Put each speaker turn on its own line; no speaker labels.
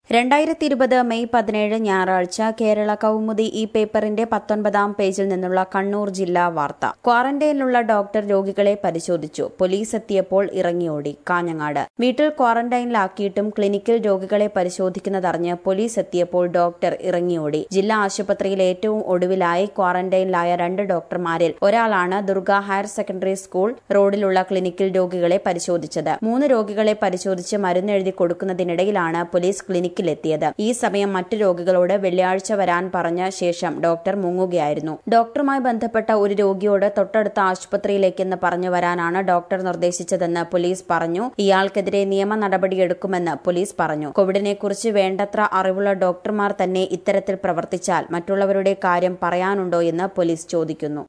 രണ്ടായിരത്തി ഇരുപത് മെയ് പതിനേഴ് ഞായറാഴ്ച കേരള കൗമുദി ഈ പേപ്പറിന്റെ പത്തൊൻപതാം പേജിൽ നിന്നുള്ള കണ്ണൂർ ജില്ലാ വാർത്ത ക്വാറന്റൈനിലുള്ള ഡോക്ടർ രോഗികളെ പരിശോധിച്ചു പോലീസ് എത്തിയപ്പോൾ ഇറങ്ങിയോടി കാഞ്ഞങ്ങാട് വീട്ടിൽ ക്വാറന്റൈനിലാക്കിയിട്ടും ക്ലിനിക്കിൽ രോഗികളെ പരിശോധിക്കുന്നതറിഞ്ഞ് പോലീസ് എത്തിയപ്പോൾ ഡോക്ടർ ഇറങ്ങിയോടി ജില്ലാ ആശുപത്രിയിൽ ഏറ്റവും ഒടുവിലായി ക്വാറന്റൈനിലായ രണ്ട് ഡോക്ടർമാരിൽ ഒരാളാണ് ദുർഗ ഹയർ സെക്കൻഡറി സ്കൂൾ റോഡിലുള്ള ക്ലിനിക്കിൽ രോഗികളെ പരിശോധിച്ചത് മൂന്ന് രോഗികളെ പരിശോധിച്ച് മരുന്നെഴുതി കൊടുക്കുന്നതിനിടയിലാണ് പോലീസ് ക്ലിനിക്കിലെത്തിയത് ഈ സമയം മറ്റു രോഗികളോട് വെള്ളിയാഴ്ച വരാൻ പറഞ്ഞ ശേഷം ഡോക്ടർ മുങ്ങുകയായിരുന്നു ഡോക്ടറുമായി ബന്ധപ്പെട്ട ഒരു രോഗിയോട് തൊട്ടടുത്ത ആശുപത്രിയിലേക്കെന്ന് പറഞ്ഞു വരാനാണ് ഡോക്ടർ നിർദ്ദേശിച്ചതെന്ന് പോലീസ് പറഞ്ഞു ഇയാൾക്കെതിരെ നിയമ നടപടിയെടുക്കുമെന്ന് പോലീസ് പറഞ്ഞു കോവിഡിനെക്കുറിച്ച് വേണ്ടത്ര അറിവുള്ള ഡോക്ടർമാർ തന്നെ ഇത്തരത്തിൽ പ്രവർത്തിച്ചാൽ മറ്റുള്ളവരുടെ കാര്യം പറയാനുണ്ടോ എന്ന് പോലീസ് ചോദിക്കുന്നു